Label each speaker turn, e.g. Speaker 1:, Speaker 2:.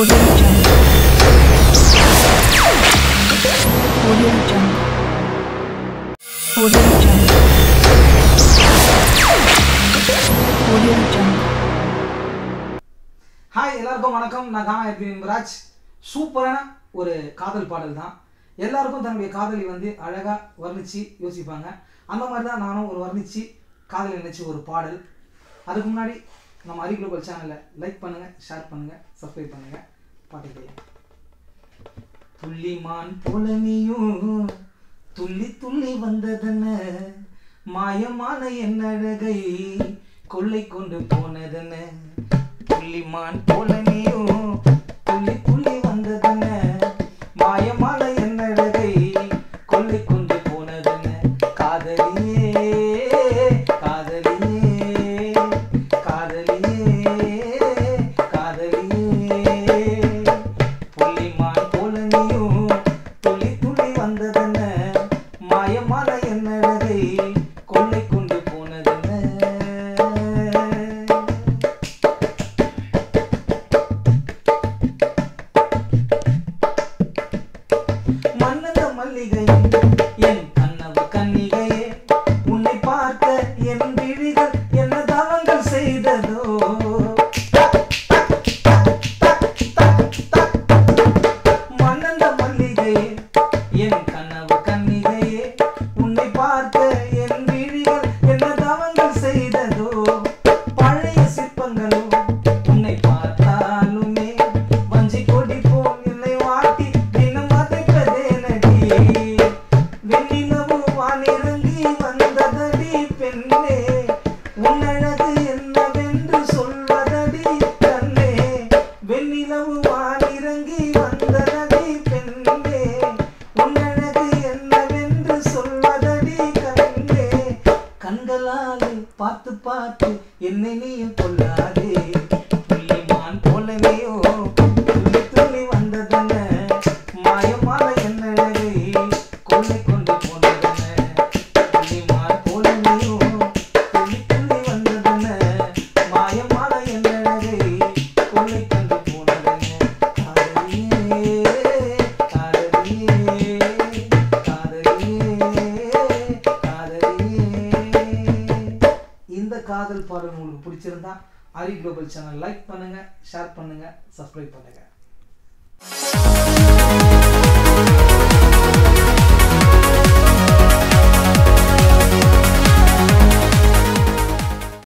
Speaker 1: Audio Jungle. Audio Jungle. Audio Jungle. Audio Jungle.
Speaker 2: Hi எல்லாருக்கும் வணக்கம் நான் கானா எத்வின் ராஜ் சூப்பரான ஒரு காதல் பாடல் தான் எல்லாருக்கும் தன்னுடைய காதலி வந்து அழகாக வர்ணித்து யோசிப்பாங்க அந்த மாதிரி தான் நானும் ஒரு வர்ணித்து காதலி நினச்சி ஒரு பாடல் அதுக்கு முன்னாடி நம்ம அரி குளோபல் சேனலை லைக் பண்ணுங்கள் ஷேர் பண்ணுங்கள் சப்ஸ்கிரைப் பண்ணுங்கள் பாட்டு கேளுங்க துள்ளிமான் போல நீயும் துள்ளி துள்ளி வந்ததென்ன மாயமான என் அழகை கொள்ளை கொண்டு போனதென்ன துள்ளிமான் போல நீயும் துள்ளி துள்ளி வந்ததென்ன மாயமான என் அழகை கொள்ளை கொண்டு போனதென்ன காதலியே காதலியே காதலியே காதலியே புள்ளிமான் போல நீயும் துள்ளி துள்ளி வந்ததென்ன மாயமான என் அழகை கொள்ளை கொண்டு போனதென்ன மன்னத மல்லிகை என் கண்ணவு கன்னிகையே உன்னை பார்க்க என் விழிகள் என்ன தவங்கள் செய்ததோ மன்னந்த மல்லிகையே என் கனவு கன்னிகையே உன்னை பார்க்க என் விழிகள் என்ன தவங்கள் செய்ததோ பழைய சிற்பங்களோ உன்னை பார்த்தாலுமே வஞ்சி கொடி போல் என்னை வாட்டி தினம் வதைப்பதே நடி வெண்ணிலவு வானிறங்கி வந்ததடி பெண்ணே உன்னழகு என்னவென்று சொல்வதடி கண்ணே வெண்ணிலவு வானிறங்கி வந்ததடி பெண்ணே உன்னழகு என்னவென்று சொல்வதடி கண்ணே கண்களாலே பார்த்து பார்த்து என்னை நீயும் கொள்ளாதே புள்ளிமான் போலவேயோ துள்ளி துள்ளி வந்ததென்ன மாயமான என்னழகை கொள்ளை கொண்டு போனதென்ன புள்ளிமான் போலவேயோ துள்ளி துள்ளி வந்ததென்ன மாயமான என்னழகை கொள்ளை கொண்டு போனதென்ன காதலியே காதலியே காதலியே காதலியே இந்த காதல் பாடல் உங்களுக்கு பிடிச்சிருந்தா அரி குளோபல் சேனல் லைக் பண்ணுங்க ஷேர் பண்ணுங்க சப்ஸ்கிரைப் பண்ணுங்க